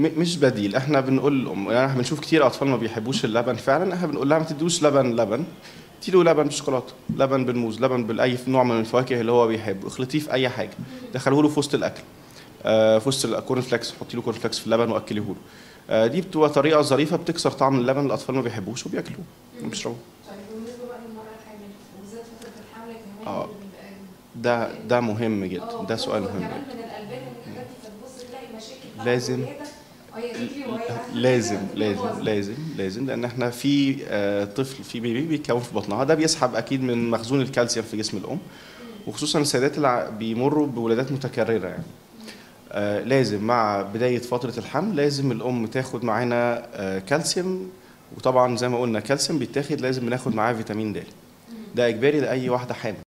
م- مش بديل احنا بنقول للام يعني احنا بنشوف كتير اطفال ما بيحبوش اللبن فعلا احنا بنقول لها ما تدوش لبن لبن اديله لبن بالشوكولاته لبن بالموز لبن باي نوع من الفواكه اللي هو بيحبه اخلطيه في اي حاجه دخله له في وسط الاكل آه، في وسط الكورن فليكس حطي له كورن فليكس في اللبن واكليه له آه، دي بتبقى طريقه ظريفه بتكسر طعم اللبن الاطفال ما بيحبوش وبياكلوه وبيشربوه طيب بالنسبه بقى للمراه الحامل وبالذات فتره الحمل كمان آه. اللي بيبقى ده ده مهم آه، جدا ده سؤال مهم كمان جدا من الالبان والحاجات دي فتبص تلاقي مشاكل بقى لازم. والولادة. اه يا رجلي وهي لازم لازم لازم لازم لان احنا في آه، طفل في بيبي بيتكون في بطنها ده بيسحب اكيد من مخزون الكالسيوم في جسم الام وخصوصا السيدات اللي ع- بيمروا بولادات متكرره يعني آه، لازم مع بدايه فتره الحمل لازم الام تاخد معانا آه، كالسيوم وطبعا زي ما قلنا كالسيوم بيتاخد لازم بناخد معاه فيتامين د ده اجباري لاي واحده حامل